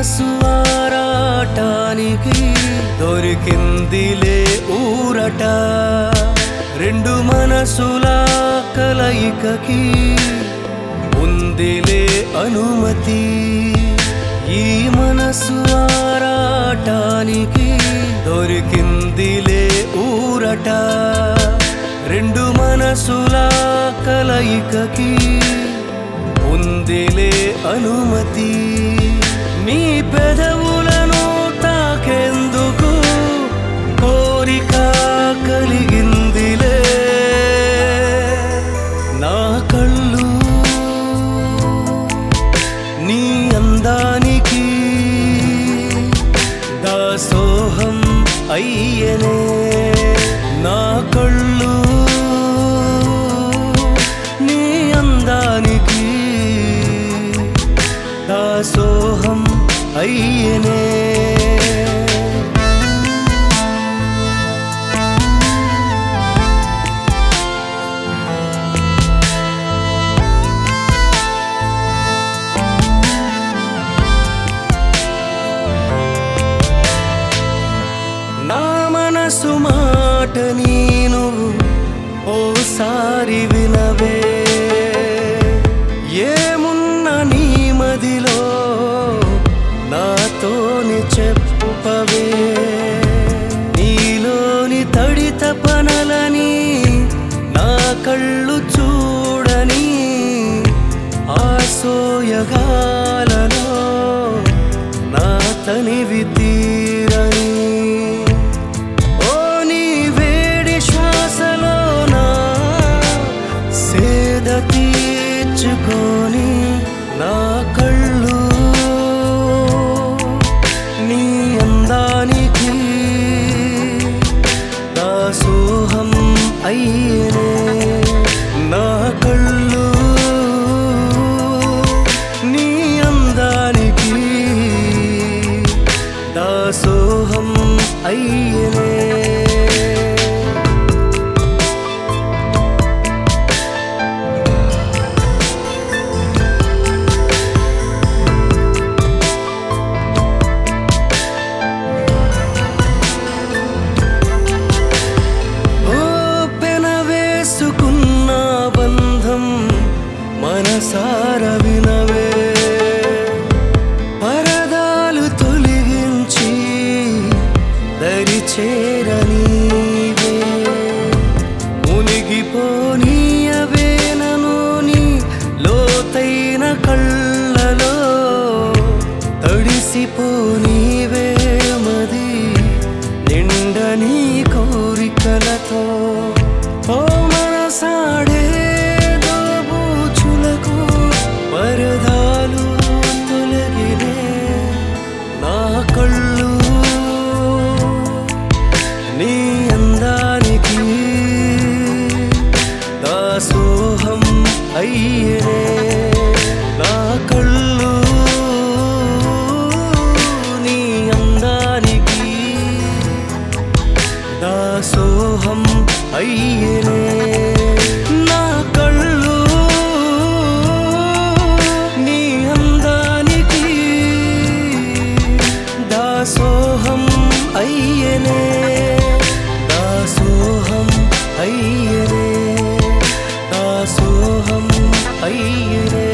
మనసు ఆరాటానికి దొరికిందిలే ఊరట రెండు మనసుల కలయికకి ఉందిలే అనుమతి ఈ మనసు ఆరాటానికి దొరికిందిలే ఊరట రెండు మనసుల కలయికకి ఉందిలే అనుమతి నీ పెదవులను తాకెందుకు కోరిక కలిగిందిలే నా కళ్ళు నీ అందానికి దాసోహం అయ్యనే నా కళ్ళు నీ అందానికి దాసోహం అయ్యనే నా మనసు మాట నేను ఓసారి వినవే ఏమున్న నీ మదిలో నాతోని చెప్పవే నీలోని తడిత పనలని నా కళ్ళు చూడని ఆసోయగాలలో నా తనివి తీరని ఓ నీ వేడి శ్వాసలోన సేద తీర్చుకొని నా కళ్ళు నీ అందానికి దాసోహం అయ్యనే నా కళ్ళు నీ అందానికి దాసోహం అయ్యనే ఓ పెన వేసుకున్న బంధం మనసార వినవే పరదాలు తొలగించి దరి చేరనీవే మునిగిపోనీయవే నను నీ లోతైన కళ్ళలో తడిసిపోనీవే మది నిండ నీ కోరికలతో ఓ మనసాడే దోబూచులకు పరదాలు తొలగినే నా కళ్ళు నీ అందానికి దాసోహం అయ్యనే నా కళ్ళు నీ అందానికి దాసోహం అయ్యనే నా కళ్ళు నీ అందానికి దాసోహం అయ్యనే దాసోహం అయ్యనే దాసోహం అయ్యనే